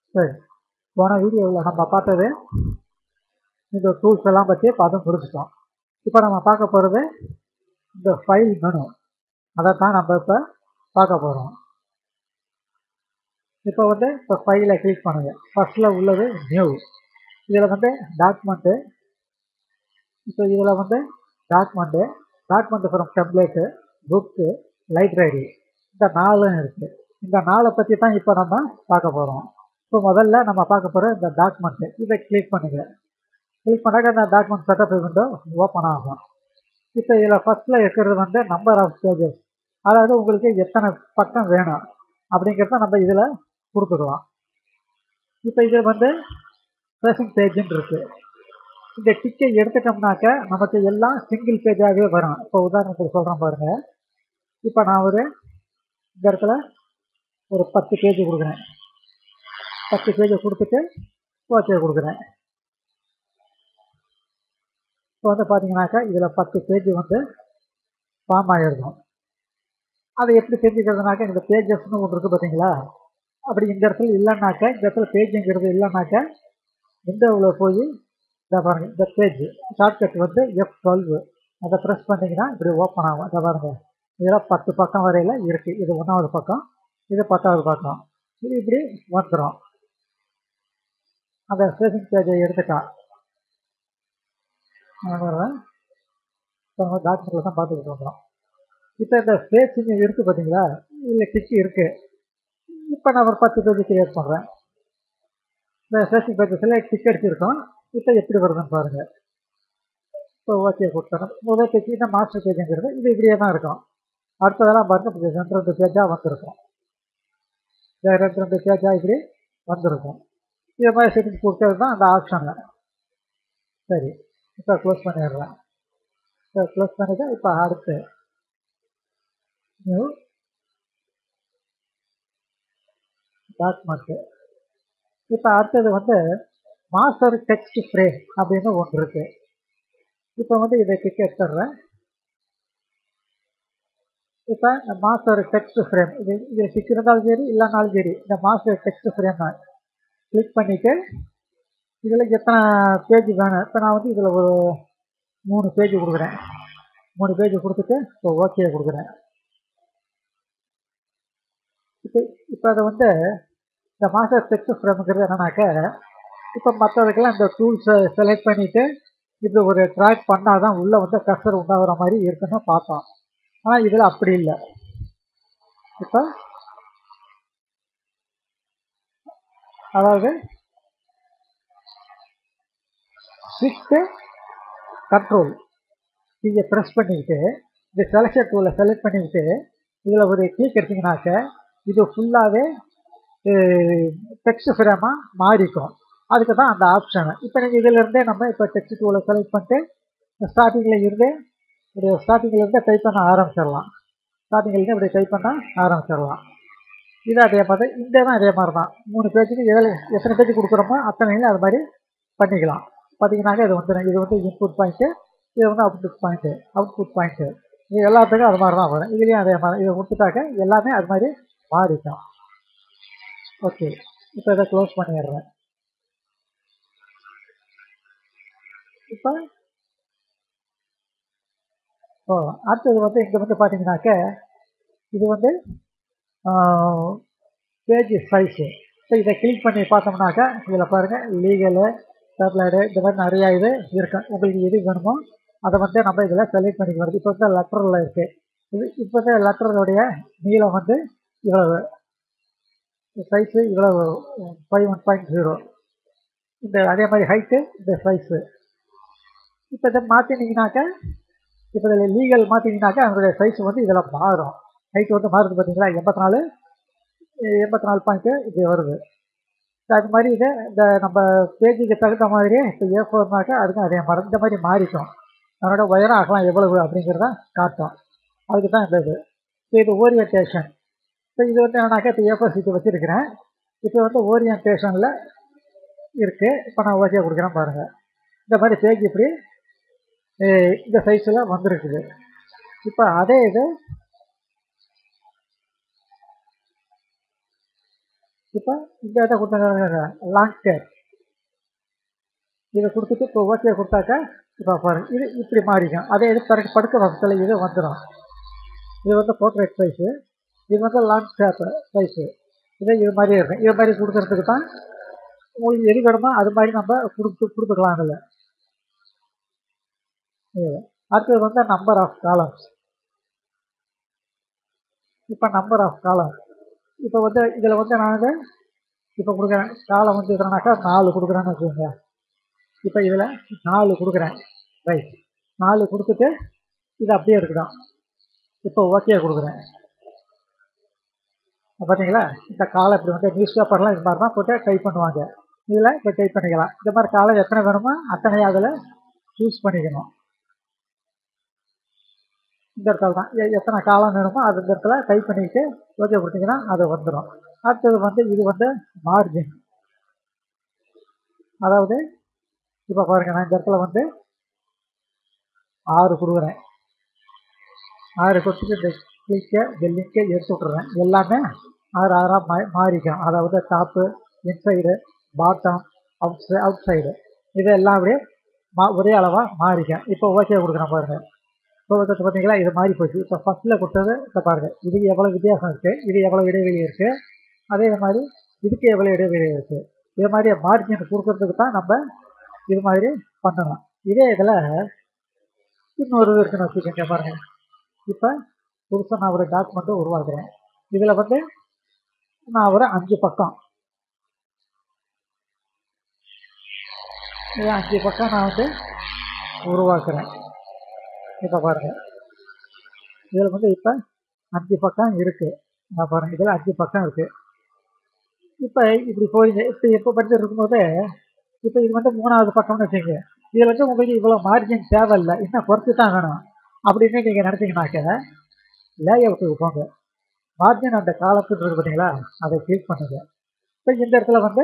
சரி போன வீடியோவில் நம்ம பார்த்தது இந்த டூல்ஸ் எல்லாம் பற்றி பார்த்து முடிச்சிட்டோம் இப்போ நம்ம பார்க்க போகிறது இந்த ஃபைல் மெனு அதை தான் நம்ம இப்போ பார்க்க போகிறோம் இப்போ வந்து இப்போ ஃபைலை கிளிக் பண்ணுங்கள் ஃபஸ்ட்டில் உள்ளது நியூ இதில் வந்து டாக்குமெண்ட்டு இப்போ இதில் வந்து document document from template book library இந்த நாலும் இருக்குது இந்த நாளை பற்றி தான் இப்போ நம்ம பார்க்க போகிறோம் இப்போ முதல்ல நம்ம பார்க்க போகிற இந்த டாக்குமெண்ட்டு இதை கிளிக் பண்ணுங்கள் கிளிக் பண்ணாக்க இந்த டாக்குமெண்ட் செட்டப் விண்டோ ஓப்பன் ஆகும் இப்போ இதில் ஃபஸ்ட்டில் இருக்கிறது வந்து நம்பர் ஆஃப் பேஜஸ் அதாவது உங்களுக்கு எத்தனை பக்கம் வேணும் அப்படிங்கிறத நம்ம இதில் கொடுத்துக்கலாம் இப்போ இது வந்து ப்ரெசன்ட் பேஜுன்னு இருக்குது இந்த டிக்கை எடுத்துட்டோம்னாக்க நமக்கு எல்லாம் சிங்கிள் பேஜாகவே வரும் இப்போ உதாரணத்துக்கு சொல்கிறேன் பாருங்கள் இப்போ நான் ஒரு இந்த இடத்துல ஒரு பத்து பேஜ் கொடுக்குறேன் பத்து பேஜை கொடுத்துட்டு ஓகே கொடுக்குறேன் இப்போ வந்து பார்த்தீங்கன்னாக்கா இதில் பத்து பேஜ் வந்து ஃபார்ம் ஆகிருக்கும் அதை எப்படி தெரிஞ்சுக்கிறதுனாக்கா இந்த பேஜஸ்னு ஒன்று இருக்குது பார்த்தீங்களா அப்படி இந்த இடத்துல இல்லைன்னாக்கா இந்த இடத்துல பேஜுங்கிறது இல்லைன்னாக்கா விண்டோவில் போய் இதை பாருங்க இந்த பேஜ் ஷார்ட்கட் வந்து எஃப் டுவெல் அதை ப்ரெஸ் பண்ணிங்கன்னா இப்படி ஓப்பன் ஆகும் இதை பாருங்க இதில் பத்து பக்கம் வரையில் இருக்குது இது ஒன்றாவது பக்கம் இது பத்தாவது பக்கம் இது இப்படி வந்துடும் அந்த ஸ்டேஷன் பேஜை எடுத்துட்டான் இப்போ நம்ம டாக்குமெண்ட்டில் தான் பார்த்துக்கிட்டு வந்துடும் இப்போ இந்த ஸ்பேஸிங் இருக்குது பார்த்தீங்களா இல்லை கிக்கு இருக்குது இப்போ நான் ஒரு பத்து பேஜ் கிரியேட் பண்ணுறேன் இந்த ஸ்டேஷன் பேஜஸில் கிக் அடிச்சிருக்கோம் இப்போ எப்படி வருதுன்னு பாருங்கள் இப்போ ஓகே கொடுத்தோம் முதல் பேஜ் இந்த மாஸ்டர் பேஜுங்கிறது இது இப்படியே தான் இருக்கும் அடுத்ததெல்லாம் பாருங்கள் இப்போ ரெண்டு ரெண்டு பேஜாக வந்திருக்கும் இந்த ரெண்டு ரெண்டு பேஜாக இப்படி வந்திருக்கும் இதை மாதிரி செட்டிங்ஸ் கொடுத்தது தான் அந்த ஆப்ஷனு சரி இப்போ க்ளோஸ் பண்ணிடுறேன் இப்போ க்ளோஸ் பண்ணிட்டு இப்போ அடுத்து நியூ டாக்குமெண்ட்டு இப்போ அடுத்தது வந்து மாஸ்டர் டெக்ஸ்ட் ஃப்ரேம் அப்படின்னு ஒன்று இருக்குது இப்போ வந்து இதை கிளிக் எடுத்துடுறேன் இப்போ மாஸ்டர் டெக்ஸ்ட் ஃப்ரேம் இது இது கிளிக் இருந்தாலும் சரி இல்லைனாலும் சரி இந்த மாஸ்டர் டெக்ஸ்ட் ஃப்ரேம் கிளிக் பண்ணிவிட்டு இதில் எத்தனை பேஜ் வேணும் இப்போ நான் வந்து இதில் ஒரு மூணு பேஜ் கொடுக்குறேன் மூணு பேஜ் கொடுத்துட்டு இப்போ ஓகே கொடுக்குறேன் இப்போ இப்போ அதை வந்து இந்த மாஸ்டர் டெக்ஸ்ட் ஃப்ரேமுங்கிறது என்னன்னாக்க இப்போ மற்றதுக்கெல்லாம் இந்த டூல்ஸை செலக்ட் பண்ணிவிட்டு இப்படி ஒரு ட்ராக் பண்ணால் தான் உள்ளே வந்து கஸ்டர் உண்டாகிற மாதிரி இருக்குன்னு பார்த்தோம் ஆனால் இதில் அப்படி இல்லை இப்போ அதாவது ஷிஃப்ட்டு கண்ட்ரோல் இதை ப்ரெஸ் பண்ணிக்கிட்டு இந்த செலக்ஷன் டூலை செலக்ட் பண்ணிக்கிட்டு இதில் ஒரு கிளிக் எடுத்திங்கனாக்க இது ஃபுல்லாகவே டெக்ஸ்ட் ஃப்ரேமாக மாறிக்கும் அதுக்கு தான் அந்த ஆப்ஷனு இப்போ நீங்கள் இதிலேருந்தே நம்ம இப்போ டெக்ஸ்ட் டூலை செலக்ட் பண்ணிட்டு ஸ்டார்டிங்கில் இருந்தே ஒரு ஸ்டார்டிங்கில் இருந்தே டைப் பண்ண ஆரம்பிச்சிடலாம் ஸ்டார்டிங்கில் இப்படி டைப் பண்ண ஆரம்பிச்சிடலாம் இது அதே மாதிரி இந்த தான் அதே மாதிரி தான் மூணு பேஜுக்கு எதில் எத்தனை பேஜ் கொடுக்குறோமோ அத்தனையிலும் அது மாதிரி பண்ணிக்கலாம் பார்த்தீங்கன்னாக்க இது வந்து இது வந்து இன்புட் பாயிண்ட்டு இது வந்து அவுட்புட் பாயிண்ட்டு அவுட்புட் பாயிண்ட்டு இது எல்லாத்துக்கும் அது மாதிரி தான் வரும் இதுலேயும் அதே மாதிரி இதை கொடுத்துட்டாக்க எல்லாமே அது மாதிரி மாறிக்கும் ஓகே இப்போ இதை க்ளோஸ் பண்ணிடுறேன் இப்போ ஓ அடுத்தது வந்து இங்கே வந்து பார்த்தீங்கன்னாக்க இது வந்து பேஜ் சைஸு இப்போ இதை கிளிக் பண்ணி பார்த்தோம்னாக்கா இதில் பாருங்கள் லீகலு டேப்லெடு இந்த மாதிரி நிறையா இது இருக்கும் உங்களுக்கு எது வேணுமோ அதை வந்து நம்ம இதில் செலக்ட் பண்ணிக்க வருது இப்போ வந்து லெட்டரில் இருக்குது இது இப்போ வந்து லெட்டருடைய நீளம் வந்து இவ்வளவு சைஸு இவ்வளவு ஃபைவ் ஒன் பாயிண்ட் ஜீரோ இந்த அதே மாதிரி ஹைட்டு இந்த சைஸு இப்போ இதை மாற்றினீங்கனாக்கா இப்போ இதில் லீகல் மாற்றினீங்கனாக்கா அதனுடைய சைஸ் வந்து இதில் மாறும் ஹைட் வந்து மாறுது பார்த்தீங்களா எண்பத்தி நாலு எண்பத்தி நாலு பாயிண்ட்டு இது வருது அது மாதிரி இது இந்த நம்ம பேஜுக்கு தகுந்த மாதிரியே இப்போ ஏ ஃபோர்னாக்கா அதுக்கும் அதே மாதிரி இந்த மாதிரி மாறிக்கும் அதனோட உயரம் ஆகலாம் எவ்வளவு அப்படிங்கிறத காட்டும் அதுக்கு தான் இந்த இது இப்போ இது ஓரியன்டேஷன் இப்போ இது வந்து என்னன்னாக்கா இப்போ ஏ ஃபோர் சீட்டு வச்சுருக்கிறேன் இப்போ வந்து ஓரியன்டேஷனில் இருக்குது இப்போ நான் ஓகே கொடுக்குறேன் பாருங்கள் இந்த மாதிரி பேஜ் இப்படி இந்த சைஸில் வந்திருக்குது இப்போ அதே இது இப்போ இந்த இதை கொடுத்தாங்க லாங் டேப் இதை கொடுத்துட்டு இப்போ ஓகே கொடுத்தாக்க இப்போ பாருங்க இது இப்படி மாறிக்கும் அதே இது படுக்க படுக்க பக்கத்தில் இது வந்துடும் இது வந்து போர்ட்ரேட் சைஸு இது வந்து லாங் டேப் சைஸு இது இது மாதிரி இருக்கும் இது மாதிரி கொடுக்கறதுக்கு தான் உங்களுக்கு எது வேணுமோ அது மாதிரி நம்ம கொடுத்து கொடுத்துக்கலாம் அதில் அடுத்தது வந்து நம்பர் ஆஃப் காலம்ஸ் இப்போ நம்பர் ஆஃப் காலம் இப்போ வந்து இதில் வந்து நான் இப்போ கொடுக்குறேன் காலம் வந்து எதுனாக்கா நாலு கொடுக்குறேன்னு வச்சுக்கோங்க இப்போ இதில் நாலு கொடுக்குறேன் ரைட் நாலு கொடுத்துட்டு இது அப்படியே இருக்குதான் இப்போ ஓகே கொடுக்குறேன் பார்த்தீங்களா இந்த காலம் இப்படி வந்து நியூஸ் பேப்பர்லாம் இது மாதிரி தான் போட்டு டைப் பண்ணுவாங்க இதில் இப்போ டைப் பண்ணிக்கலாம் இந்த மாதிரி காலம் எத்தனை வேணுமோ அத்தனை அதில் சூஸ் பண்ணிக்கணும் இந்த இடத்துல தான் எ- எத்தனை காலம் வேணுமோ அது இந்த இடத்துல டைப் பண்ணிக்கிட்டு ஓகே கொடுத்தீங்கன்னா அது வந்துடும் அடுத்தது வந்து இது வந்து மார்ஜின் அதாவது இப்போ பாருங்க நான் இந்த இடத்துல வந்து ஆறு கொடுக்குறேன் ஆறு கொடுத்துட்டு இந்த கிளிக்கை இந்த லிங்கை எடுத்து விட்ருவேன் எல்லாமே ஆறு ஆறாக மா மாறிக்கும் அதாவது டாப்பு இன்சைடு பாட்டம் அவுட் சை அவுட் சைடு இதெல்லாம் அப்படியே மா ஒரே அளவாக மாறிக்கும் இப்போ ஓகே கொடுக்குறேன் பாருங்கள் இப்போ வந்து பார்த்தீங்களா இது மாறி போச்சு இப்போ ஃபஸ்ட்டில் கொடுத்தது இப்போ பாருங்கள் இது எவ்வளோ வித்தியாசம் இருக்குது இது எவ்வளோ இடைவெளி இருக்குது அதே மாதிரி இதுக்கு எவ்வளோ இடைவெளி இருக்குது இது மாதிரி மார்ஜின் கொடுக்கறதுக்கு தான் நம்ம இது மாதிரி பண்ணணும் இதே இதில் இன்னொரு இது இருக்குன்னு வச்சுக்கோங்க பாருங்க இப்போ புதுசாக நான் ஒரு டாக்குமெண்ட்டை உருவாக்குறேன் இதில் வந்து நான் ஒரு அஞ்சு பக்கம் இது அஞ்சு பக்கம் நான் வந்து உருவாக்குறேன் இப்போ பாருங்கள் இதில் வந்து இப்போ அஞ்சு பக்கம் இருக்குது நான் பாருங்கள் இதில் அஞ்சு பக்கம் இருக்குது இப்போ இப்படி போயிங்க இப்போ எப்போ படிச்சுட்டு இருக்கும்போது இப்போ இது வந்து மூணாவது பக்கம்னு வச்சுங்க இதில் வந்து உங்களுக்கு இவ்வளோ மார்ஜின் தேவையில்லை இன்னும் குறைச்சி தான் வேணும் அப்படின்னு நீங்கள் நினச்சிங்கனாக்க லே அவுட்டுக்கு போங்க மார்ஜின் அந்த காலத்துக்கு இருக்கு பார்த்தீங்களா அதை கிளிக் பண்ணுங்க இப்போ இந்த இடத்துல வந்து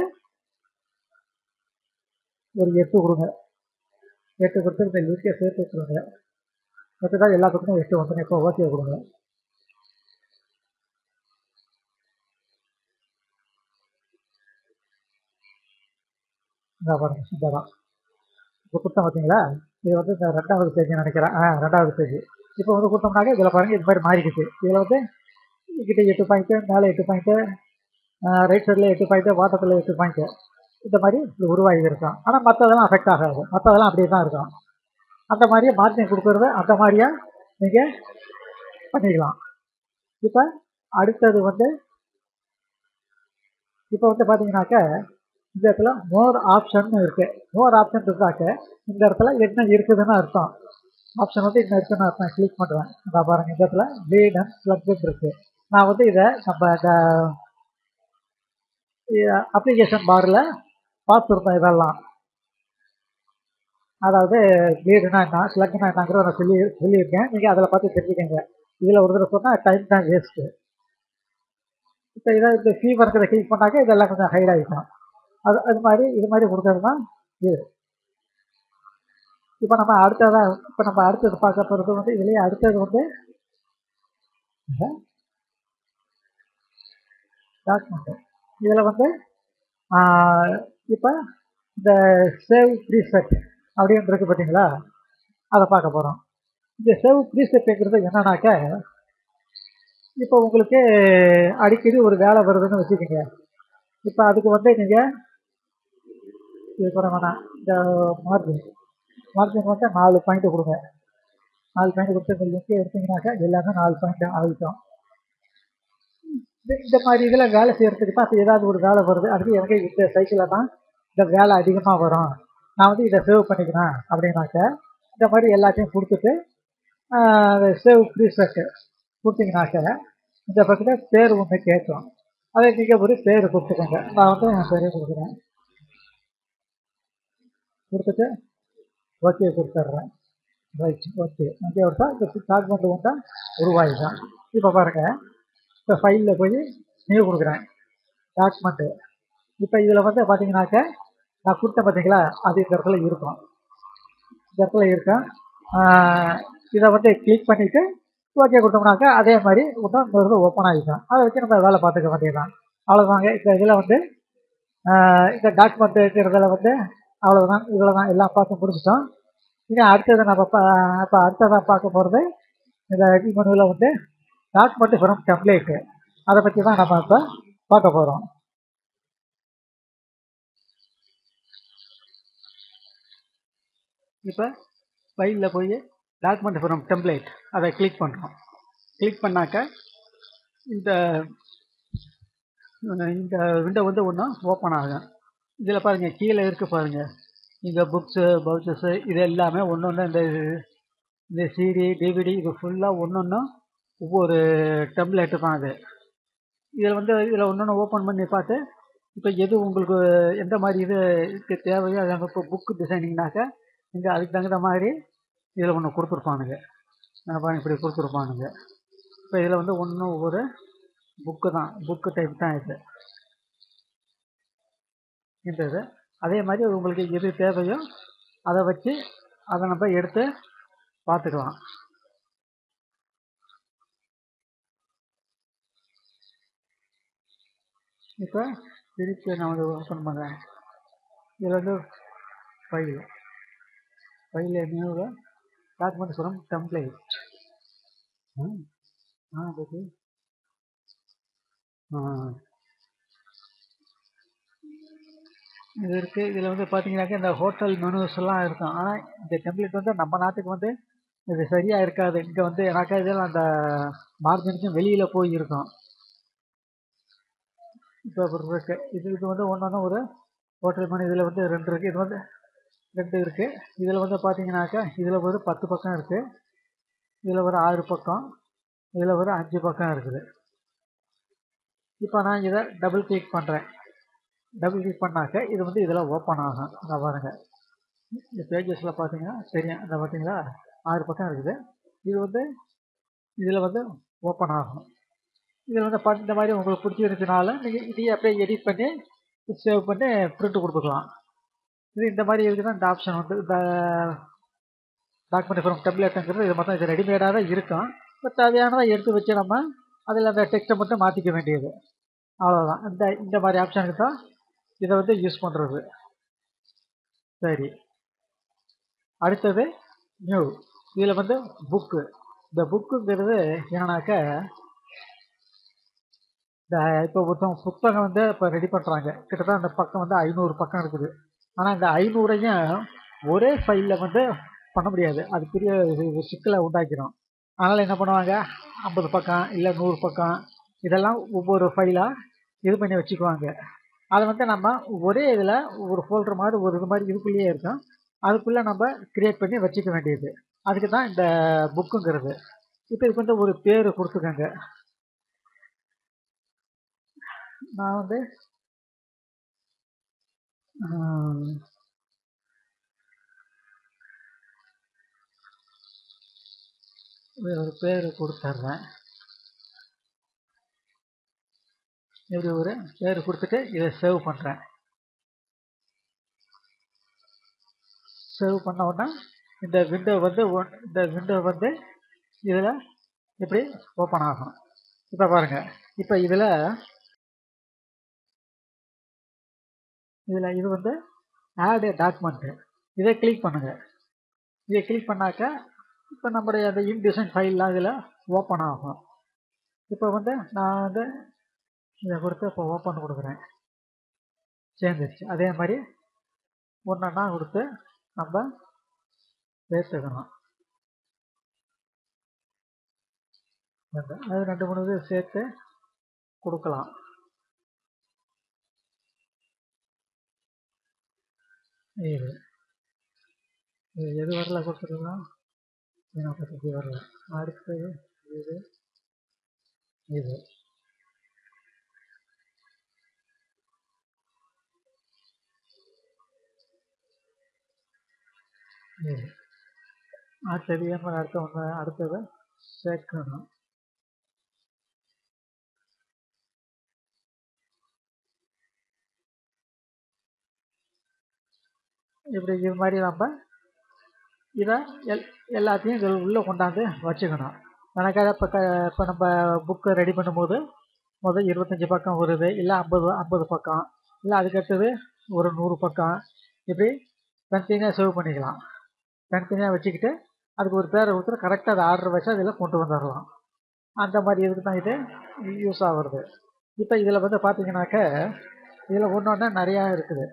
ஒரு எட்டு கொடுங்க எட்டு கொடுத்து இந்த லிங்கை சேர்த்து வச்சுருங்க மற்ற தான் எல்லா பக்கமும் எட்டு வந்துடும் இப்போ ஓகே கொடுங்க இந்த பாருங்க இந்த தான் இப்போ கொடுத்தோம் பார்த்தீங்களா இது வந்து இந்த ரெண்டாவது பேஜ் நினைக்கிறேன் ஆ ரெண்டாவது பேஜ் இப்போ வந்து கொடுத்தோம்னாக்க இதில் பாருங்கள் இது மாதிரி மாறிக்கிச்சு இதில் வந்து கிட்ட எட்டு பாயிண்ட்டு மேலே எட்டு பாயிண்ட்டு ரைட் சைடில் எட்டு பாயிண்ட்டு வாட்டத்தில் எட்டு பாயிண்ட்டு இந்த மாதிரி இது உருவாகி இருக்கும் ஆனால் மற்றதெல்லாம் அஃபெக்ட் ஆகாது மற்றதெல்லாம் அப்படியே தான் இருக்கும் அந்த மாதிரியே மார்ஜின் கொடுக்குறது அந்த மாதிரியே நீங்கள் பண்ணிக்கலாம் இப்போ அடுத்தது வந்து இப்போ வந்து பார்த்தீங்கன்னாக்க இந்த இடத்துல மோர் ஆப்ஷன் இருக்குது மோர் ஆப்ஷன் இருந்தாக்க இந்த இடத்துல என்ன இருக்குதுன்னு அர்த்தம் ஆப்ஷன் வந்து என்ன இருக்குன்னு அர்த்தம் கிளிக் பண்ணுறேன் இந்த பாருங்க இந்த இடத்துல லீட் அண்ட் ப்ளக்இன் இருக்குது நான் வந்து இதை நம்ம இந்த அப்ளிகேஷன் பாரில் பார்த்துருந்தோம் இதெல்லாம் அதாவது லீடுனா என்ன ஸ்லக்னா என்னங்கிற நான் சொல்லி சொல்லியிருக்கேன் நீங்கள் அதில் பார்த்து தெரிஞ்சுக்கங்க இதில் ஒரு தடவை சொன்னால் டைம் தான் வேஸ்ட்டு இப்போ இதை இந்த ஃபீவர்க்கிறத கிளிக் பண்ணாக்க இதெல்லாம் கொஞ்சம் ஹைட் ஆகிக்கும் அது அது மாதிரி இது மாதிரி கொடுக்கறது தான் இது இப்போ நம்ம அடுத்ததாக இப்போ நம்ம அடுத்தது பார்க்க போகிறது வந்து இதுலேயே அடுத்தது வந்து டாக்குமெண்ட்டு இதில் வந்து இப்போ இந்த சேவ் ப்ரீசெட் அப்படின்னு இருக்கு பார்த்தீங்களா அதை பார்க்க போகிறோம் இந்த சேவ் ப்ரீசெட்டுங்கிறது என்னன்னாக்க இப்போ உங்களுக்கு அடிக்கடி ஒரு வேலை வருதுன்னு வச்சுக்கோங்க இப்போ அதுக்கு வந்து நீங்கள் இது கூட வேணாம் இந்த மார்ஜின் மார்ஜின் வந்து நாலு பாயிண்ட் கொடுங்க நாலு பாயிண்ட் கொடுத்து இந்த லிங்க் எடுத்தீங்கன்னாக்கா எல்லாமே நாலு பாயிண்ட் ஆகிட்டோம் இந்த மாதிரி இதில் வேலை செய்கிறதுக்கு தான் இப்போ ஏதாவது ஒரு வேலை வருது அதுக்கு எனக்கு இந்த சைக்கிளில் தான் இந்த வேலை அதிகமாக வரும் நான் வந்து இதை சேவ் பண்ணிக்கிறேன் அப்படின்னாக்க இந்த மாதிரி எல்லாத்தையும் கொடுத்துட்டு சேவ் ப்ரீசெட்டு கொடுத்தீங்கனாக்க இந்த பக்கத்தில் பேர் ஒன்று கேட்கும் அதை நீங்கள் ஒரு பேர் கொடுத்துக்கோங்க நான் வந்து என் பேரே கொடுக்குறேன் கொடுத்துட்டு ஓகே கொடுத்துட்றேன் ரைட் ஓகே அங்கே விட்டா இந்த டாக்குமெண்ட் வந்தா உருவாகிடும் இப்போ பாருங்கள் இப்போ ஃபைலில் போய் நியூ கொடுக்குறேன் டாக்குமெண்ட்டு இப்போ இதில் வந்து பார்த்தீங்கன்னாக்க நான் கொடுத்தேன் பார்த்தீங்களா அது இந்த இடத்துல இருக்கும் இந்த இடத்துல இருக்கும் இதை வந்து கிளிக் பண்ணிவிட்டு ஓகே கொடுத்தோம்னாக்கா அதே மாதிரி இன்னும் இந்த இது ஓப்பன் ஆகிக்கும் அதை வச்சு நம்ம வேலை பார்த்துக்க வேண்டியதுதான் அவ்வளோதாங்க இந்த இதில் வந்து ஆஹ் இந்த டாக்குமெண்ட் இருக்கிறதுல வந்து அவ்வளோதான் இதில் தான் எல்லாம் பார்த்து முடிச்சிட்டோம் இனி அடுத்தது நம்ம பா இப்போ அடுத்ததாக பார்க்க போகிறது இந்த மனுவில் வந்து டாக்குமெண்ட் ஃப்ரம் டெம்ப்ளேட்டு அதை பற்றி தான் நம்ம இப்போ பார்க்க போகிறோம் இப்போ ஃபைலில் போய் டாக்குமெண்ட் ஃப்ரம் டெம்ப்ளேட் அதை கிளிக் பண்ணுறோம் கிளிக் பண்ணாக்க இந்த இந்த விண்டோ வந்து ஒன்று ஓப்பன் ஆகும் இதில் பாருங்கள் கீழே இருக்குது பாருங்கள் இங்கே புக்ஸு பவுச்சஸு இது எல்லாமே ஒன்று ஒன்று இந்த இந்த சிடி டிவிடி இது ஃபுல்லாக ஒன்று ஒன்றும் ஒவ்வொரு டெம்ப்ளேட்டு தான் அது இதில் வந்து இதில் ஒன்று ஒன்று ஓப்பன் பண்ணி பார்த்து இப்போ எது உங்களுக்கு எந்த மாதிரி இது இதுக்கு தேவையோ அதை இப்போ புக்கு டிசைனிங்னாக்க இங்கே அதுக்கு தகுந்த மாதிரி இதில் ஒன்று கொடுத்துருப்பானுங்க நான் பாருங்க இப்படி கொடுத்துருப்பானுங்க இப்போ இதில் வந்து ஒன்றும் ஒவ்வொரு புக்கு தான் புக்கு டைப் தான் இது இந்த இது அதே மாதிரி உங்களுக்கு எது தேவையோ அதை வச்சு அதை நம்ம எடுத்து பார்த்துக்கலாம் இப்போ திருப்பி நான் வந்து ஓப்பன் பண்ணுறேன் இதில் வந்து ஃபைல் ஃபைல் என்ன டாக்குமெண்ட் ஃப்ரம் டெம்ப்ளேட் ஆ ஓகே ஆ இது இருக்குது இதில் வந்து பார்த்தீங்கன்னாக்கா இந்த ஹோட்டல் மெனுஸ் எல்லாம் இருக்கும் ஆனால் இந்த டெம்ப்ளேட் வந்து நம்ம நாட்டுக்கு வந்து இது சரியாக இருக்காது இங்கே வந்து எனக்கா இதில் அந்த மார்ஜினுக்கும் வெளியில் போய் இருக்கும் இப்போ அப்படி இருக்கு இது இது வந்து ஒன்று ஒன்று ஒரு ஹோட்டல் மெனு இதில் வந்து ரெண்டு இருக்குது இது வந்து ரெண்டு இருக்குது இதில் வந்து பார்த்தீங்கன்னாக்கா இதில் ஒரு பத்து பக்கம் இருக்குது இதில் ஒரு ஆறு பக்கம் இதில் ஒரு அஞ்சு பக்கம் இருக்குது இப்போ நான் இதை டபுள் கிளிக் பண்ணுறேன் டபுள் கிளிக் பண்ணாக்க இது வந்து இதில் ஓப்பன் ஆகும் இந்த பாருங்க இந்த பேஜஸில் பார்த்தீங்கன்னா தெரியும் இந்த பார்த்தீங்களா ஆறு பக்கம் இருக்குது இது வந்து இதில் வந்து ஓப்பன் ஆகும் இதில் வந்து பார்த்து இந்த மாதிரி உங்களுக்கு பிடிச்சிருந்துச்சுனால நீங்கள் இதையே அப்படியே எடிட் பண்ணி சேவ் பண்ணி பிரிண்ட் கொடுத்துக்கலாம் இது இந்த மாதிரி இருக்குன்னா இந்த ஆப்ஷன் வந்து இந்த டாக்குமெண்ட் ஃபார்ம் டெம்ப்ளேட்டுங்கிறது இது மொத்தம் இது ரெடிமேடாக தான் இருக்கும் இப்போ தேவையானதை எடுத்து வச்சு நம்ம அதில் அந்த டெக்ஸ்ட்டை மட்டும் மாற்றிக்க வேண்டியது அவ்வளோதான் இந்த இந்த மாதிரி ஆப்ஷனுக்கு தான் இதை வந்து யூஸ் பண்ணுறது சரி அடுத்தது நியூ இதில் வந்து புக்கு இந்த புக்குங்கிறது என்னன்னாக்க இந்த இப்போ ஒருத்தவங்க புத்தகம் வந்து இப்போ ரெடி பண்ணுறாங்க கிட்டத்தட்ட அந்த பக்கம் வந்து ஐநூறு பக்கம் இருக்குது ஆனால் இந்த ஐநூறையும் ஒரே ஃபைலில் வந்து பண்ண முடியாது அது பெரிய ஒரு சிக்கலை உண்டாக்கிடும் அதனால் என்ன பண்ணுவாங்க ஐம்பது பக்கம் இல்லை நூறு பக்கம் இதெல்லாம் ஒவ்வொரு ஃபைலாக இது பண்ணி வச்சுக்குவாங்க அதை வந்து நம்ம ஒரே இதில் ஒரு ஃபோல்டர் மாதிரி ஒரு இது மாதிரி இதுக்குள்ளேயே இருக்கும் அதுக்குள்ளே நம்ம கிரியேட் பண்ணி வச்சுக்க வேண்டியது அதுக்கு தான் இந்த புக்குங்கிறது இப்போ இதுக்கு வந்து ஒரு பேர் கொடுத்துக்கோங்க நான் வந்து ஒரு பேர் கொடுத்துட்றேன் இப்படி ஒரு பேர் கொடுத்துட்டு இதை சேவ் பண்ணுறேன் சேவ் பண்ண உடனே இந்த விண்டோ வந்து ஒன் இந்த விண்டோ வந்து இதில் இப்படி ஓப்பன் ஆகும் இப்போ பாருங்கள் இப்போ இதில் இதில் இது வந்து ஆடு டாக்குமெண்ட்டு இதை கிளிக் பண்ணுங்கள் இதை கிளிக் பண்ணாக்க இப்போ நம்முடைய அந்த இன்டிசைன் ஃபைல்லாம் இதில் ஓப்பன் ஆகும் இப்போ வந்து நான் வந்து இதை கொடுத்து இப்போ ஓப்பன் கொடுக்குறேன் சேர்ந்துருச்சு அதே மாதிரி ஒன்றா கொடுத்து நம்ம சேர்த்துக்கணும் அது ரெண்டு மூணு இது சேர்த்து கொடுக்கலாம் இது இது எது வரல கொடுத்துருக்கலாம் பற்றி வரல அடுத்தது இது இது இது அடுத்தது ஏன் அடுத்த ஒன்று அடுத்தது சேர்க்கணும் இப்படி இது மாதிரி நம்ம இதை எல் எல்லாத்தையும் இதில் உள்ளே கொண்டாந்து வச்சுக்கணும் எனக்காக இப்போ க இப்போ நம்ம புக்கை ரெடி பண்ணும்போது முதல் இருபத்தஞ்சி பக்கம் வருது இல்லை ஐம்பது ஐம்பது பக்கம் இல்லை அதுக்கடுத்தது ஒரு நூறு பக்கம் இப்படி தனித்தனியாக சேவ் பண்ணிக்கலாம் தனித்தனியாக வச்சுக்கிட்டு அதுக்கு ஒரு பேரை கொடுத்துட்டு கரெக்டாக அதை ஆர்டர் வச்சு அதில் கொண்டு வந்துடலாம் அந்த மாதிரி இதுக்கு தான் இது யூஸ் ஆகுறது இப்போ இதில் வந்து பார்த்தீங்கன்னாக்க இதில் ஒன்று ஒன்றா நிறையா இருக்குது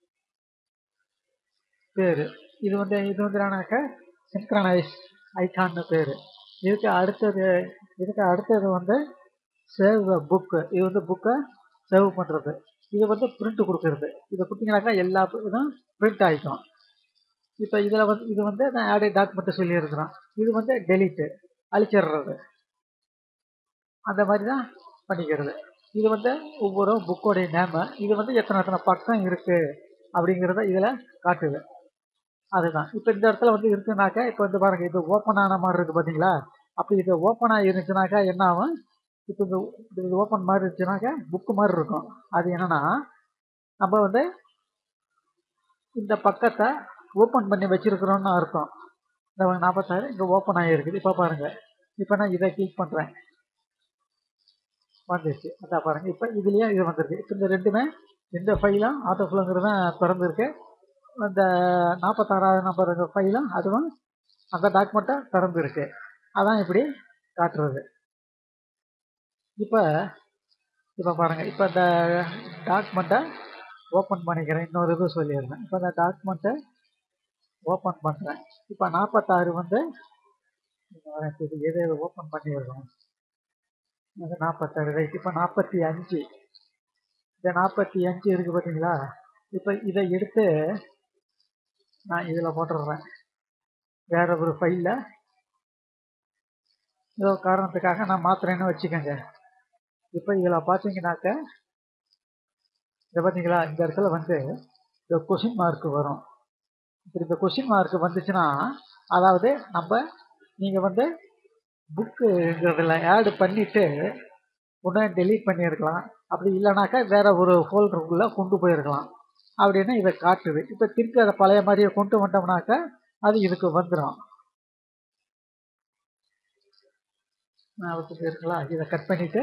பேர் இது வந்து இது வந்து என்னன்னாக்க சிங்க்ரனைஸ் ஐகான்னு பேர் இதுக்கு அடுத்தது இதுக்கு அடுத்தது வந்து சேவ் புக்கு இது வந்து புக்கை சேவ் பண்ணுறது இது வந்து பிரிண்ட் கொடுக்கறது இதை கொடுத்தீங்கன்னாக்கா எல்லா இதுவும் பிரிண்ட் ஆகிக்கும் இப்போ இதில் வந்து இது வந்து நான் ஆடே டாக்குமெண்ட்டு சொல்லியிருக்கிறேன் இது வந்து டெலிட்டு அழிச்சிடுறது அந்த மாதிரி தான் பண்ணிக்கிறது இது வந்து ஒவ்வொரு புக்கோடைய நேமு இது வந்து எத்தனை எத்தனை பக்கம் இருக்குது அப்படிங்கிறத இதில் காட்டுது அதுதான் இப்போ இந்த இடத்துல வந்து இருக்குனாக்கா இப்போ வந்து பாருங்க இது ஓப்பன் ஆன மாதிரி இருக்குது பார்த்தீங்களா அப்படி இது ஓப்பன் ஆகிருந்துச்சுனாக்கா என்ன ஆகும் இப்போ இந்த இது ஓப்பன் மாதிரி இருந்துச்சுனாக்கா புக்கு மாதிரி இருக்கும் அது என்னன்னா நம்ம வந்து இந்த பக்கத்தை ஓப்பன் பண்ணி வச்சிருக்கிறோம்னு அர்த்தம் இந்த நாற்பத்தாறு இங்கே ஓப்பன் ஆகிருக்குது இப்போ பாருங்கள் இப்போ நான் இதை கிளிக் பண்ணுறேன் வந்துருச்சு அதான் பாருங்கள் இப்போ இதுலேயே இது வந்திருக்கு இப்போ இந்த ரெண்டுமே இந்த ஃபைலும் ஆட்டோ ஃப்ளோங்கிறது தான் திறந்துருக்கு அந்த நாற்பத்தாறாவது நம்பர் ஃபைலும் அதுவும் அந்த டாக்குமெண்ட்டை திறந்துருக்கு அதான் இப்படி காட்டுறது இப்போ இப்போ பாருங்கள் இப்போ இந்த டாக்குமெண்ட்டை ஓப்பன் பண்ணிக்கிறேன் இன்னொரு இது சொல்லிடுறேன் இப்போ இந்த டாக்குமெண்ட்டை ஓப்பன் பண்ணுறேன் இப்போ நாற்பத்தாறு வந்து இது எது எது ஓப்பன் பண்ணிடுறோம் அது நாற்பத்தாறு ரைட் இப்போ நாற்பத்தி அஞ்சு இந்த நாற்பத்தி அஞ்சு இருக்குது பார்த்தீங்களா இப்போ இதை எடுத்து நான் இதில் போட்டுடுறேன் வேற ஒரு ஃபைலில் ஏதோ காரணத்துக்காக நான் மாத்திரேன்னு வச்சுக்கோங்க இப்போ இதில் பார்த்தீங்கன்னாக்க இதை பார்த்தீங்களா இந்த இடத்துல வந்து இந்த கொஷின் மார்க் வரும் இப்படி இந்த கொஷின் மார்க் வந்துச்சுன்னா அதாவது நம்ம நீங்கள் வந்து புக்குங்கிறதுல ஆடு பண்ணிவிட்டு உடனே டெலீட் பண்ணியிருக்கலாம் அப்படி இல்லைனாக்கா வேற ஒரு ஃபோல்டருக்குள்ளே கொண்டு போயிருக்கலாம் அப்படின்னு இதை காட்டுது இப்போ திருப்பி அதை பழைய மாதிரியே கொண்டு வந்தோம்னாக்கா அது இதுக்கு வந்துடும் நான் வச்சுட்டு இருக்கலாம் இதை கட் பண்ணிவிட்டு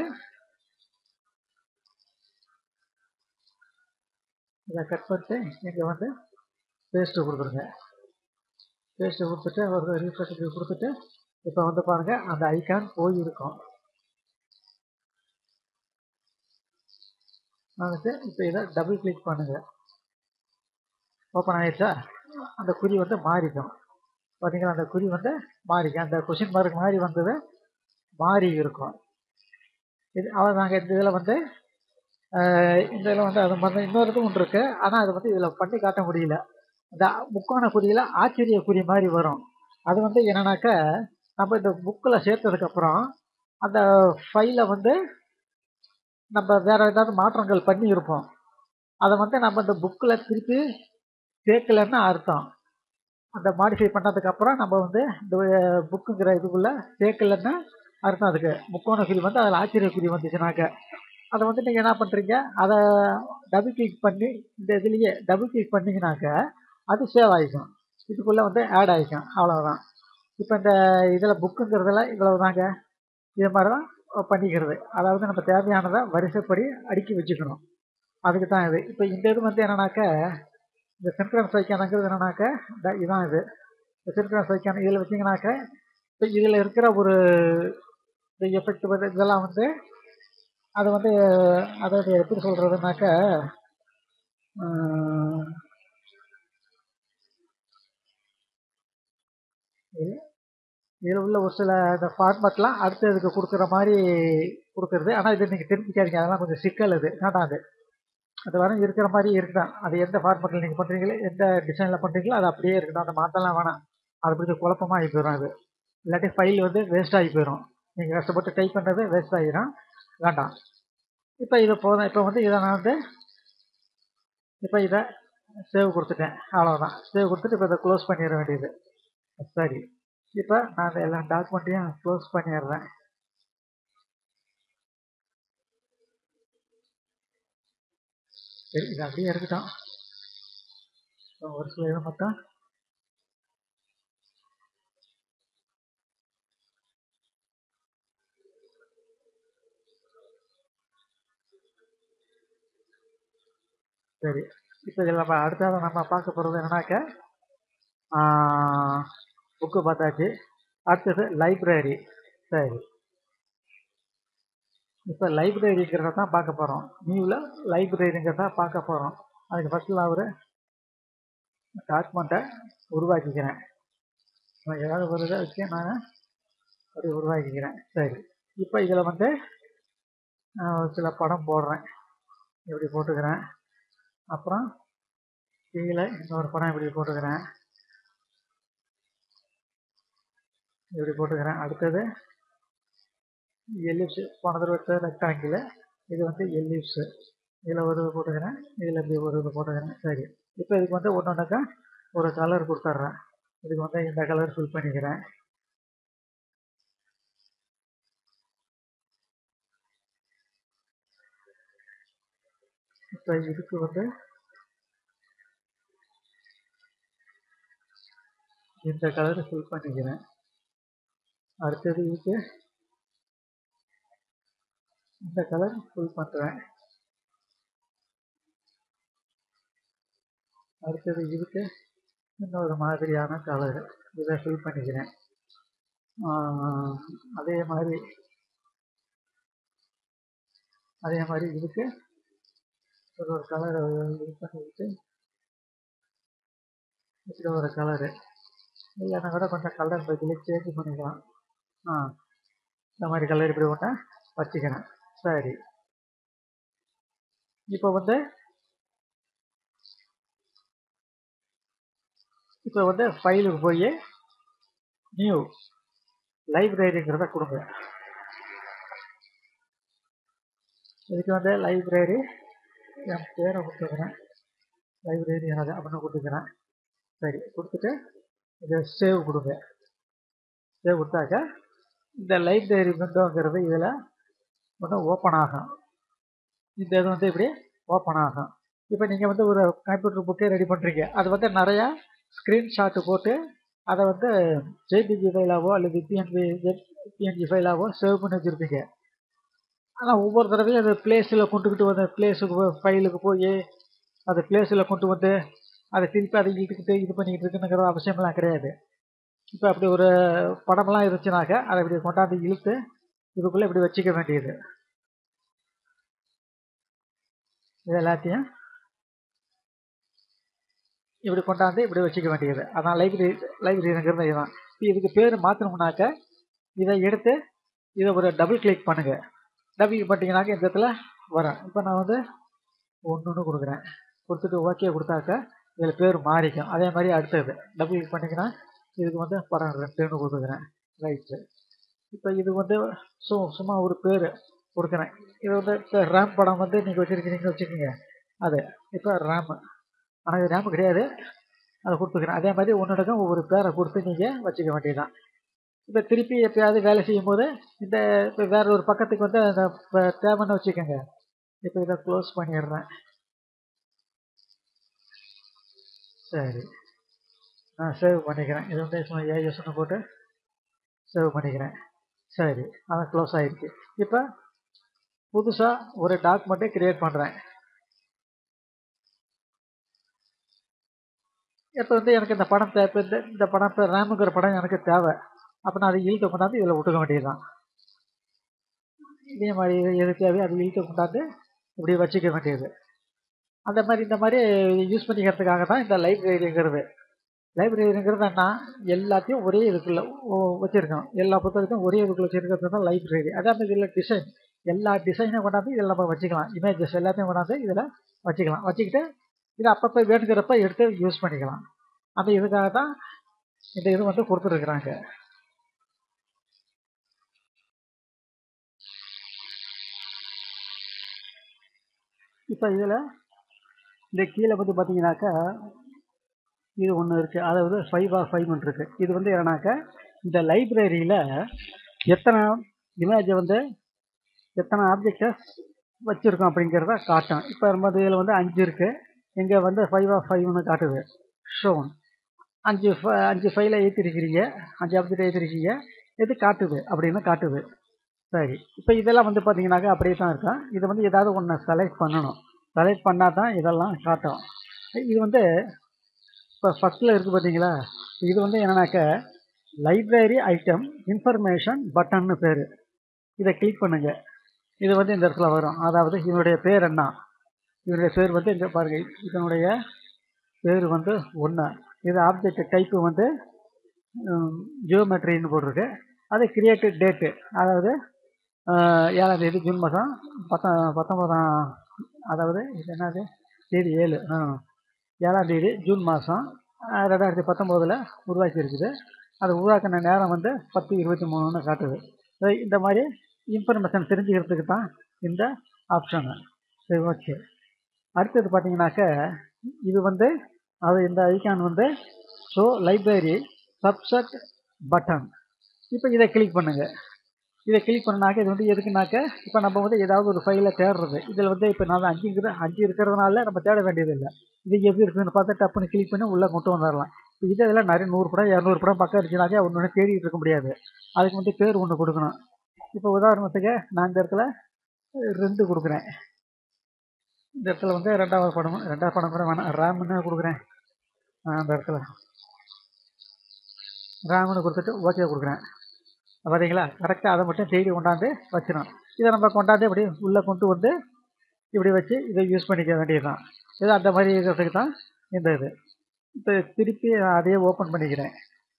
இதை கட் பண்ணிட்டு இங்கே வந்து பேஸ்ட்டு கொடுத்துருங்க பேஸ்ட்டு கொடுத்துட்டு ஒரு ரீஃப்ரெஷ் கொடுத்துட்டு இப்போ வந்து பாருங்கள் அந்த ஐக்கான் போயிருக்கும் வந்துட்டு இப்போ இதை டபுள் கிளிக் பண்ணுங்கள் ஓப்பன் ஆகிடுச்சா அந்த குறி வந்து மாறிக்கும் பார்த்தீங்களா அந்த குறி வந்து மாறிக்கும் அந்த கொஷின் மார்க் மாதிரி வந்தது மாறி இருக்கும் இது அவ்வளோதாங்க இந்த இதில் வந்து இந்த இதில் வந்து அது மாதிரி இன்னொரு இது ஒன்று இருக்குது ஆனால் அது வந்து இதில் பண்ணி காட்ட முடியல இந்த முக்கான குறியில் ஆச்சரிய குறி மாதிரி வரும் அது வந்து என்னன்னாக்க நம்ம இந்த புக்கில் சேர்த்ததுக்கப்புறம் அந்த ஃபைலை வந்து நம்ம வேறு ஏதாவது மாற்றங்கள் பண்ணியிருப்போம் அதை வந்து நம்ம இந்த புக்கில் திருப்பி சேர்க்கலைன்னு அர்த்தம் அந்த மாடிஃபை பண்ணதுக்கப்புறம் நம்ம வந்து இந்த புக்குங்கிற இதுக்குள்ளே சேர்க்கலைன்னு அர்த்தம் அதுக்கு முக்கோண குறி வந்து அதில் ஆச்சரிய குறி வந்துச்சுனாக்க அதை வந்து நீங்கள் என்ன பண்ணுறீங்க அதை டபுள் கிளிக் பண்ணி இந்த இதுலேயே டபுள் கிளிக் பண்ணிங்கனாக்க அது சேவ் ஆகிக்கும் இதுக்குள்ளே வந்து ஆட் ஆகிக்கும் அவ்வளோதான் இப்போ இந்த இதில் புக்குங்கிறதுல இவ்வளவு தாங்க இது மாதிரி தான் பண்ணிக்கிறது அதாவது நம்ம தேவையானதை வரிசைப்படி அடுக்கி வச்சுக்கணும் அதுக்கு தான் இது இப்போ இந்த இது வந்து என்னன்னாக்க இந்த சின்க்ரன்ஸ் வைக்கானங்கிறது என்னன்னாக்க இந்த இதான் இது இந்த சின்க்ரன்ஸ் வைக்கான இதில் வச்சிங்கனாக்க இப்போ இதில் இருக்கிற ஒரு இந்த எஃபெக்ட் வந்து இதெல்லாம் வந்து அது வந்து அதாவது எப்படி சொல்கிறதுனாக்க இதில் உள்ள ஒரு சில இந்த ஃபார்மட்லாம் அடுத்து இதுக்கு கொடுக்குற மாதிரி கொடுக்குறது ஆனால் இது நீங்கள் தெரிஞ்சுக்காதீங்க அதெல்லாம் கொஞ்சம் சிக்கல் இது வேண்டாம் அது அது வர இருக்கிற மாதிரி இருக்குதான் அது எந்த ஃபார்மட்டில் நீங்கள் பண்ணுறீங்களோ எந்த டிசைனில் பண்ணுறீங்களோ அது அப்படியே இருக்கட்டும் அந்த மாற்றம்லாம் வேணாம் அது கொஞ்சம் குழப்பமாக ஆகி போயிடும் அது இல்லாட்டி ஃபைல் வந்து வேஸ்ட் ஆகி போயிடும் நீங்கள் கஷ்டப்பட்டு டைப் பண்ணுறது வேஸ்ட் ஆகிடும் வேண்டாம் இப்போ இது போதும் இப்போ வந்து இதை நான் வந்து இப்போ இதை சேவ் கொடுத்துட்டேன் அவ்வளோதான் சேவ் கொடுத்துட்டு இப்போ இதை க்ளோஸ் பண்ணிட வேண்டியது சரி இப்போ நான் எல்லா டாக்குமெண்ட்டையும் க்ளோஸ் பண்ணிடுறேன் சரி இது அப்படியே இருக்கட்டும் ஒரு சில இது மட்டும் சரி இப்போ இதில் நம்ம அடுத்தது நம்ம பார்க்க போகிறது என்னன்னாக்க புக்கு பார்த்தாச்சு அடுத்தது லைப்ரரி சரி இப்போ லைப்ரரிங்கிறத தான் பார்க்க போகிறோம் நியூவில் லைப்ரரிங்கிறத பார்க்க போகிறோம் அதுக்கு ஃபஸ்ட்டில் ஒரு டாக்குமெண்ட்டை உருவாக்கிக்கிறேன் நான் ஏதாவது வருதை வச்சு நான் அப்படி உருவாக்கிக்கிறேன் சரி இப்போ இதில் வந்து நான் ஒரு சில படம் போடுறேன் இப்படி போட்டுக்கிறேன் அப்புறம் கீழே இன்னொரு படம் இப்படி போட்டுக்கிறேன் இப்படி போட்டுக்கிறேன் அடுத்தது எல்லிப்ஸு போன தடவை எடுத்த ரெக்டாங்கிள் இது வந்து எல்லிப்ஸு இதில் ஒரு இது போட்டுக்கிறேன் இதில் இப்படி ஒரு இது போட்டுக்கிறேன் சரி இப்போ இதுக்கு வந்து ஒன்று ஒன்றுக்கா ஒரு கலர் கொடுத்துட்றேன் இதுக்கு வந்து இந்த கலர் ஃபில் பண்ணிக்கிறேன் இப்போ இதுக்கு வந்து இந்த கலரை ஃபில் பண்ணிக்கிறேன் அடுத்தது இதுக்கு இந்த கலர் ஃபில் பண்ணுறேன் அடுத்தது இதுக்கு இன்னொரு மாதிரியான கலர் இதை ஃபில் பண்ணிக்கிறேன் அதே மாதிரி அதே மாதிரி இதுக்கு ஒரு ஒரு கலரை இது பண்ணிக்கிட்டு இப்படி ஒரு கலரு இல்லைன்னா கூட கொஞ்சம் கலர் பதிலே சேஞ்ச் பண்ணிக்கலாம் ஆ இந்த மாதிரி கலர் இப்படி ஒன்று வச்சுக்கிறேன் சரி இப்போ வந்து இப்போ வந்து ஃபைலுக்கு போய் நியூ லைப்ரரிங்கிறத கொடுங்க இதுக்கு வந்து லைப்ரரி என் பேரை கொடுத்துக்கிறேன் லைப்ரரி என்னது அப்படின்னு கொடுத்துக்கிறேன் சரி கொடுத்துட்டு இதை சேவ் கொடுங்க சேவ் கொடுத்தாக்க இந்த லைப்ரரி விண்டோங்கிறது இதில் வந்து ஓப்பன் ஆகும் இந்த இது வந்து இப்படி ஓப்பன் ஆகும் இப்போ நீங்கள் வந்து ஒரு கம்ப்யூட்டர் புக்கே ரெடி பண்ணுறீங்க அது வந்து நிறையா ஸ்க்ரீன்ஷாட்டு போட்டு அதை வந்து ஜேபிஜி ஃபைலாவோ அல்லது பிஎன்பி பிஎன்ஜி ஃபைலாவோ சேவ் பண்ணி வச்சுருப்பீங்க ஆனால் ஒவ்வொரு தடவையும் அது பிளேஸில் கொண்டுக்கிட்டு வந்து பிளேஸுக்கு ஃபைலுக்கு போய் அது பிளேஸில் கொண்டு வந்து அதை திருப்பி அதை இழுத்துக்கிட்டு இது பண்ணிக்கிட்டு இருக்குங்கிற அவசியமெல்லாம் கிடையாது இப்போ அப்படி ஒரு படமெல்லாம் இருந்துச்சுனாக்க அதை இப்படி கொண்டாந்து இழுத்து இதுக்குள்ளே இப்படி வச்சுக்க வேண்டியது இது எல்லாத்தையும் இப்படி கொண்டாந்து இப்படி வச்சுக்க வேண்டியது அதான் லைப்ரரி லைப்ரரிங்கிறது இதுதான் இப்போ இதுக்கு பேர் மாற்றணும்னாக்க இதை எடுத்து இதை ஒரு டபுள் கிளிக் பண்ணுங்கள் டபுள் கிளிக் பண்ணிங்கனாக்க இந்த இடத்துல வரும் இப்போ நான் வந்து ஒன்று ஒன்று கொடுக்குறேன் கொடுத்துட்டு ஓகே கொடுத்தாக்க இதில் பேர் மாறிக்கும் அதே மாதிரி அடுத்தது டபுள் கிளிக் பண்ணிங்கன்னா இதுக்கு வந்து படம் ரெண்டுன்னு கொடுக்குறேன் ரைட்டு இப்போ இது வந்து சு சும்மா ஒரு பேர் கொடுக்குறேன் இது வந்து இப்போ ரேம் படம் வந்து நீங்கள் வச்சுருக்கீங்கன்னு வச்சுக்கோங்க அது இப்போ ரேமு ஆனால் இது ரேமு கிடையாது அதை கொடுத்துக்கிறேன் அதே மாதிரி ஒன்றுக்கும் ஒவ்வொரு பேரை கொடுத்து நீங்கள் வச்சுக்க வேண்டியதுதான் இப்போ திருப்பி எப்பயாவது வேலை செய்யும் போது இந்த இப்போ வேற ஒரு பக்கத்துக்கு வந்து அந்த இப்போ தேவைன்னு வச்சுக்கோங்க இப்போ இதை க்ளோஸ் பண்ணிடுறேன் சரி நான் சேவ் பண்ணிக்கிறேன் இது வந்து சும்மா ஏஎஸ்னு போட்டு சேவ் பண்ணிக்கிறேன் சரி அதான் க்ளோஸ் ஆகிடுச்சு இப்போ புதுசாக ஒரு டாக்குமெண்ட்டை க்ரியேட் பண்ணுறேன் இப்போ வந்து எனக்கு இந்த படம் தேவை இப்போ இந்த இந்த படம் இப்போ ரேமுங்கிற படம் எனக்கு தேவை அப்போ நான் அதை இழுக்க கொண்டாந்து இதில் விட்டுக்க வேண்டியதுதான் இதே மாதிரி எது தேவையோ அதை இழுக்க கொண்டாந்து இப்படி வச்சுக்க வேண்டியது அந்த மாதிரி இந்த மாதிரி யூஸ் பண்ணிக்கிறதுக்காக தான் இந்த லைப்ரரிங்கிறது லைப்ரரிங்கிறது என்ன எல்லாத்தையும் ஒரே இதுக்குள்ள வச்சுருக்கோம் எல்லா புத்தகத்தையும் ஒரே இதுக்குள்ள வச்சுருக்கிறது தான் லைப்ரரி அதே மாதிரி இதில் டிசைன் எல்லா டிசைனையும் கொண்டாந்து இதில் நம்ம வச்சுக்கலாம் இமேஜஸ் எல்லாத்தையும் கொண்டாந்து இதில் வச்சுக்கலாம் வச்சுக்கிட்டு இதை அப்பப்போ வேணுங்கிறப்ப எடுத்து யூஸ் பண்ணிக்கலாம் அந்த இதுக்காக தான் இந்த இது வந்து கொடுத்துருக்குறாங்க இப்போ இதில் இந்த கீழே வந்து பார்த்தீங்கன்னாக்கா இது ஒன்று இருக்குது அதாவது ஃபைவ் ஆர் ஃபைவ் இருக்குது இது வந்து என்னன்னாக்கா இந்த லைப்ரரியில் எத்தனை இமேஜை வந்து எத்தனை ஆப்ஜெக்டை வச்சுருக்கோம் அப்படிங்கிறத காட்டும் இப்போ நம்ம இதில் வந்து அஞ்சு இருக்குது இங்கே வந்து ஃபைவ் ஆஃப் ஃபைவ்னு காட்டுது ஷோன் அஞ்சு அஞ்சு ஃபைலை ஏற்றிருக்கிறீங்க அஞ்சு ஆப்ஜெக்ட் ஏற்றிருக்கீங்க எது காட்டுது அப்படின்னு காட்டுது சரி இப்போ இதெல்லாம் வந்து பார்த்தீங்கன்னாக்கா அப்படியே தான் இருக்கும் இதை வந்து ஏதாவது ஒன்று செலக்ட் பண்ணணும் செலக்ட் பண்ணால் தான் இதெல்லாம் காட்டும் இது வந்து இப்போ ஃபஸ்ட்டில் இருக்குது பார்த்தீங்களா இது வந்து என்னன்னாக்க லைப்ரரி ஐட்டம் இன்ஃபர்மேஷன் பட்டன்னு பேர் இதை கிளிக் பண்ணுங்க இது வந்து இந்த இடத்துல வரும் அதாவது இதனுடைய பேர் என்ன இதனுடைய பேர் வந்து இந்த பாருங்க இதனுடைய பேர் வந்து ஒன்று இது ஆப்ஜெக்ட் டைப்பு வந்து ஜியோமெட்ரின்னு போட்டிருக்கு அது கிரியேட்டட் டேட்டு அதாவது அஹ், ஏழாம் தேதி ஜூன் மாதம் பத்தொ பத்தொம்போதாம் அதாவது இது என்னது தேதி ஏழு ஆ. ஏழாம் தேதி ஜூன் மாதம் ரெண்டாயிரத்தி பத்தொம்போதில் உருவாக்கி இருக்குது அது உருவாக்கின நேரம் வந்து பத்து இருபத்தி மூணுன்னு காட்டுது So, இந்த மாதிரி இன்ஃபர்மேஷன் தெரிஞ்சுக்கிறதுக்கு தான் இந்த ஆப்ஷனு சரி ஓகே அடுத்தது பார்த்தீங்கன்னாக்க இது வந்து அது இந்த ஐகான் வந்து ஷோ லைப்ரரி சப்செட் பட்டன் இப்போ இதை கிளிக் பண்ணுங்கள் இதை கிளிக் பண்ணாக்க இது வந்து எதுக்குனாக்க இப்போ நம்ம வந்து ஏதாவது ஒரு ஃபைலை தேடுறது இதில் வந்து இப்போ நான் அஞ்சுங்கிற அஞ்சு இருக்கிறதுனால நம்ம தேட வேண்டியதில்லை இது எப்படி இருக்குதுன்னு பார்த்து டப்புன்னு கிளிக் பண்ணி உள்ளே கொண்டு வந்துடலாம் இப்போ இது இதில் நிறைய நூறு படம் இரநூறு படம் பக்கம் இருந்துச்சுனாக்கா ஒன்று ஒன்று தேடிட்டு இருக்க முடியாது அதுக்கு வந்து பேர் ஒன்று கொடுக்கணும் இப்போ உதாரணத்துக்கு நான் இந்த இடத்துல ரெண்டு கொடுக்குறேன் இந்த இடத்துல வந்து ரெண்டாவது படம் ரெண்டாவது படம் கூட வேணாம் ரேம்னு கொடுக்குறேன் ஆ, அந்த இடத்துல ரேம்னு கொடுத்துட்டு ஓகே கொடுக்குறேன் பார்த்தீங்களா கரெக்டாக அதை மட்டும் தேடி கொண்டாந்து வச்சிடும் இதை நம்ம கொண்டாந்து இப்படி உள்ளே கொண்டு வந்து இப்படி வச்சு இதை யூஸ் பண்ணிக்க வேண்டியதுதான் இது அந்த மாதிரி இருக்கிறதுக்கு தான் இந்த இது இப்போ திருப்பி நான் அதையே ஓப்பன் பண்ணிக்கிறேன்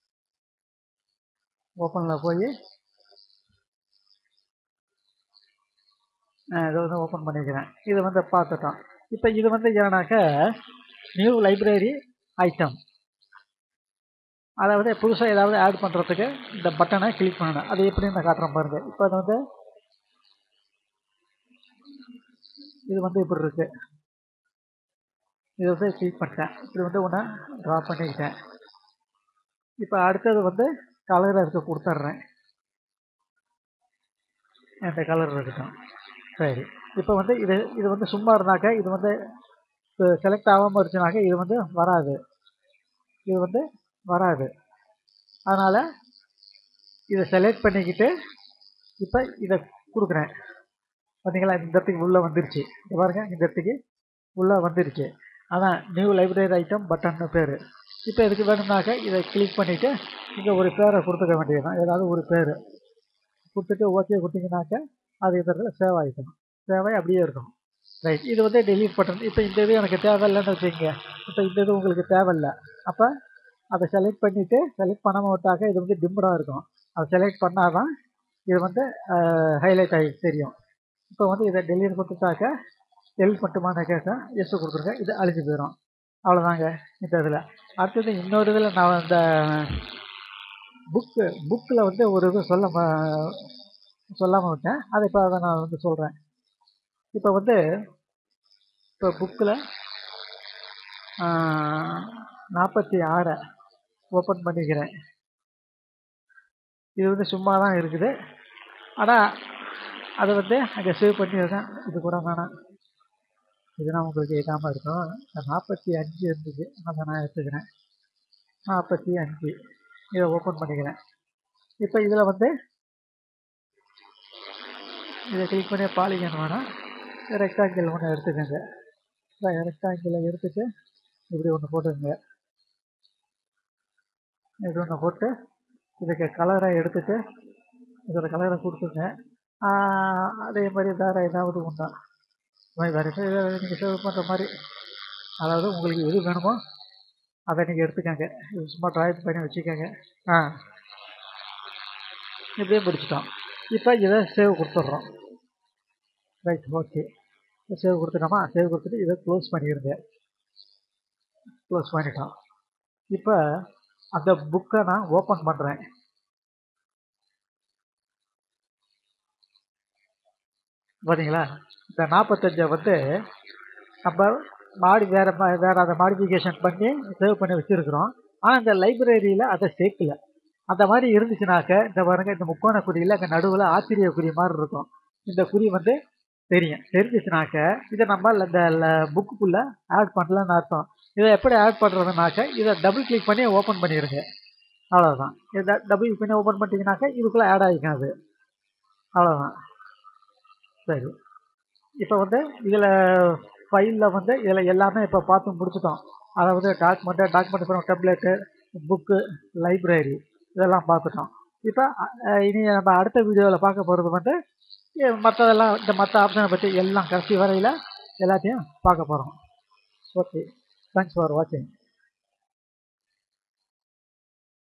ஓப்பனில் போய் இதை வந்து ஓப்பன் பண்ணிக்கிறேன் இது வந்து பார்த்துட்டோம் இப்போ இது வந்து என்னன்னாக்க நியூ லைப்ரரி ஐட்டம் அதாவது புதுசாக ஏதாவது ஆட் பண்ணுறதுக்கு இந்த பட்டனை கிளிக் பண்ணணும் அது எப்படி நான் காட்டுறேன் பாருங்க இப்போ அது வந்து இது வந்து இப்படி இருக்கு இது வந்து கிளிக் பண்ணிட்டேன் இப்படி வந்து ஒன்று ட்ரா பண்ணிக்கிட்டேன் இப்போ அடுத்தது வந்து கலராக இருக்க கொடுத்துட்றேன் இந்த கலர் இருக்கட்டும் சரி இப்போ வந்து இது இது வந்து சும்மா இருந்தாக்க இது வந்து செலக்ட் ஆகாமல் இருந்துச்சுனாக்க இது வந்து வராது இது வந்து வராது அதனால் இதை செலக்ட் பண்ணிக்கிட்டு இப்போ இதை கொடுக்குறேன் பார்த்தீங்களா இந்த இடத்துக்கு உள்ளே வந்துருச்சு இங்க பாருங்க இந்த இடத்துக்கு உள்ளே வந்துருச்சு அதான் நியூ லைப்ரரி ஐட்டம் பட்டன்னு பேர் இப்போ இதுக்கு வேணும்னாக்க இதை கிளிக் பண்ணிவிட்டு இங்கே ஒரு பேரை கொடுத்துக்க வேண்டியதுதான் ஏதாவது ஒரு பேர் கொடுத்துட்டு ஓகே கொடுத்தீங்கன்னாக்க அது இந்த இடத்துல சேவ் ஆகிக்கணும் சேவ் ஆகி அப்படியே இருக்கும் ரைட் இது வந்து டெலீட் பட்டன் இப்போ இந்த இது எனக்கு தேவையில்லைன்னு வச்சுக்கோங்க இப்போ இந்த இது உங்களுக்கு தேவையில்லை அப்போ அதை செலக்ட் பண்ணிவிட்டு செலக்ட் பண்ணாம விட்டாக்க இது வந்து டிம்டாக இருக்கும் அதை செலக்ட் பண்ணால் தான் இது வந்து ஹைலைட் ஆகி தெரியும் இப்போ வந்து இதை டெலீட் கொடுத்துட்டாக்க டெலிட் மட்டுமான கேட்க எஸ் கொடுத்துருங்க இது அழிஞ்சு போயிடும் அவ்வளோதாங்க இந்த இதில் அடுத்தது இன்னொரு இதில் நான் இந்த புக்கு புக்கில் வந்து ஒரு இது சொல்ல ம- சொல்லாமல் விட்டேன் அதை இப்போ அதை நான் வந்து சொல்கிறேன் இப்போ வந்து இப்போ புக்கில் நாற்பத்தி ஆறை ஓப்பன் பண்ணிக்கிறேன் இது வந்து சும்மா தான் இருக்குது ஆனால் அதை வந்து அங்கே சேவ் பண்ணியிருக்கேன் இது கூட வேணாம் இதுனா உங்களுக்கு இதாமல் இருக்கும் நாற்பத்தி அஞ்சு இருந்துச்சு அதை நான் எடுத்துக்கிறேன் நாற்பத்தி அஞ்சு இதை ஓப்பன் பண்ணிக்கிறேன் இப்போ இதில் வந்து இதை கிளிக் பண்ணி பாலிகன் வேணாம் ரெக்டாங்கிள் ஒன்று எடுத்துக்கோங்க ரெக்டாங்கிளை எடுத்துட்டு இப்படி ஒன்று போட்டுக்கோங்க இது ஒன்று போட்டு இதுக்கு கலரை எடுத்துட்டு இதோட கலரை கொடுத்துங்க ஆஹ் அதே மாதிரி வேறு ஏதாவது ஒன்றா வேறு நீங்கள் சேவ் பண்ணுற மாதிரி அதாவது உங்களுக்கு எது வேணுமோ அதை நீங்கள் எடுத்துக்கோங்க இது சும்மா ட்ராயிங் பண்ணி வச்சுக்கோங்க ஆ இப்படியே முடிச்சிட்டோம் இப்போ இதை சேவ் கொடுத்துட்றோம் ரைட் ஓகே சேவ் கொடுத்துட்டோமா சேவ் கொடுத்துட்டு இதை க்ளோஸ் பண்ணிடுங்க க்ளோஸ் பண்ணிட்டோம் இப்போ அந்த புக்கை நான் ஓப்பன் பண்ணுறேன் பார்த்தீங்களா இந்த நாற்பத்தஞ்சை வந்து நம்ம மாடி வேறு வேறு அதை மாடிஃபிகேஷன் பண்ணி சேவ் பண்ணி வச்சுருக்குறோம் ஆனால் இந்த லைப்ரரியில் அதை சேர்க்கல அந்த மாதிரி இருந்துச்சுனாக்க இந்த பாருங்க இந்த முக்கோண குறியில் அங்கே நடுவில் ஆச்சரிய குறி மாதிரி இருக்கும் இந்த குறி வந்து தெரியும் தெரிஞ்சிச்சுனாக்க இதை நம்ம இந்த புக்குக்குள்ளே ஆட் பண்ணலன்னு அர்த்தம் இதை எப்படி ஆட் பண்ணுறதுனாக்க இதை டபுள் கிளிக் பண்ணி ஓப்பன் பண்ணிடுங்க அவ்வளோதான் இதை டபுள் கிளிக் பண்ணி ஓப்பன் பண்ணிட்டீங்கனாக்க இதுக்குள்ளே ஆட் ஆகிக்கும் அது அவ்வளோதான் சரி இப்போ வந்து இதில் ஃபைலில் வந்து இதில் எல்லாமே இப்போ பார்த்து முடிச்சிட்டோம் அதாவது document document from template book library இதெல்லாம் பார்த்துட்டோம் இப்போ அஹ், இனி நம்ம அடுத்த வீடியோவில் பார்க்க போகிறது வந்து மற்றதெல்லாம் இந்த மற்ற ஆப்ஷனை பற்றி எல்லாம் கடைசி வரையில் எல்லாத்தையும் பார்க்க போகிறோம் ஓகே தேங்க்ஸ் ஃபார் வாட்சிங்